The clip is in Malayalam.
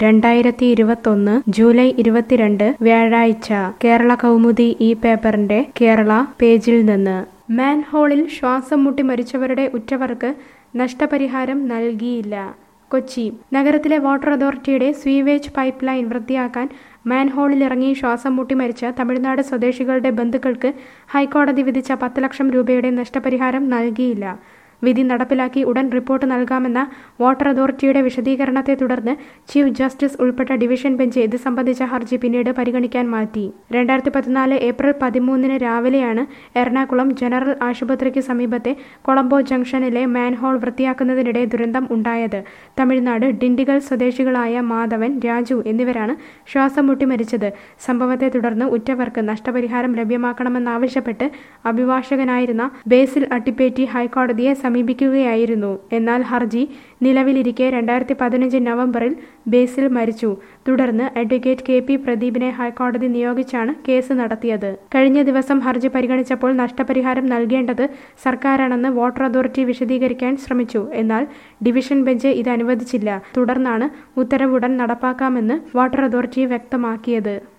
രണ്ടായിരത്തി ഇരുപത്തൊന്ന് ജൂലൈ ഇരുപത്തിരണ്ട് വ്യാഴാഴ്ച കേരള കൗമുദി ഈ പേപ്പറിന്റെ കേരള പേജിൽ നിന്ന് മാൻഹോളിൽ ശ്വാസം മുട്ടി മരിച്ചവരുടെ ഉറ്റവർക്ക് നഷ്ടപരിഹാരം നൽകിയില്ല കൊച്ചി നഗരത്തിലെ വാട്ടർ അതോറിറ്റിയുടെ സ്വീവേജ് പൈപ്പ് ലൈൻ വൃത്തിയാക്കാൻ മാൻഹോളിലിറങ്ങി ശ്വാസം മുട്ടി മരിച്ച തമിഴ്നാട് സ്വദേശികളുടെ ബന്ധുക്കൾക്ക് ഹൈക്കോടതി വിധിച്ച പത്ത് ലക്ഷം രൂപയുടെ നഷ്ടപരിഹാരം നൽകിയില്ല വിധി നടപ്പിലാക്കി ഉടൻ റിപ്പോർട്ട് നൽകാമെന്ന വാട്ടർ അതോറിറ്റിയുടെ വിശദീകരണത്തെ തുടർന്ന് ചീഫ് ജസ്റ്റിസ് ഉൾപ്പെട്ട ഡിവിഷൻ ബെഞ്ച് ഇത് സംബന്ധിച്ച ഹർജി പിന്നീട് പരിഗണിക്കാൻ മാറ്റി രണ്ടായിരത്തി പതിനാല് ഏപ്രിൽ പതിമൂന്നിന് രാവിലെയാണ് എറണാകുളം ജനറൽ ആശുപത്രിക്ക് സമീപത്തെ കൊളംബോ ജംഗ്ഷനിലെ മാൻഹോൾ വൃത്തിയാക്കുന്നതിനിടെ ദുരന്തം ഉണ്ടായത് തമിഴ്നാട് ഡിണ്ടിഗൽ സ്വദേശികളായ മാധവൻ രാജു എന്നിവരാണ് ശ്വാസം മുട്ടി മരിച്ചത് സംഭവത്തെ തുടർന്ന് ഉറ്റവർക്ക് നഷ്ടപരിഹാരം ലഭ്യമാക്കണമെന്നാവശ്യപ്പെട്ട് അഭിഭാഷകനായിരുന്ന ബേസിൽ അട്ടിപ്പേറ്റി ഹൈക്കോടതിയെ സമീപിക്കുകയായിരുന്നു എന്നാൽ ഹർജി നിലവിലിരിക്കെ രണ്ടായിരത്തി പതിനഞ്ച് നവംബറിൽ ബേസിൽ മരിച്ചു തുടർന്ന് അഡ്വക്കേറ്റ് കെ പി പ്രദീപിനെ ഹൈക്കോടതി നിയോഗിച്ചാണ് കേസ് നടത്തിയത് കഴിഞ്ഞ ദിവസം ഹർജി പരിഗണിച്ചപ്പോൾ നഷ്ടപരിഹാരം നൽകേണ്ടത് സർക്കാരാണെന്ന് വാട്ടർ അതോറിറ്റി വിശദീകരിക്കാൻ ശ്രമിച്ചു എന്നാൽ ഡിവിഷൻ ബെഞ്ച് ഇത് അനുവദിച്ചില്ല തുടർന്നാണ് ഉത്തരവുടൻ നടപ്പാക്കാമെന്ന് വാട്ടർ അതോറിറ്റി വ്യക്തമാക്കിയത്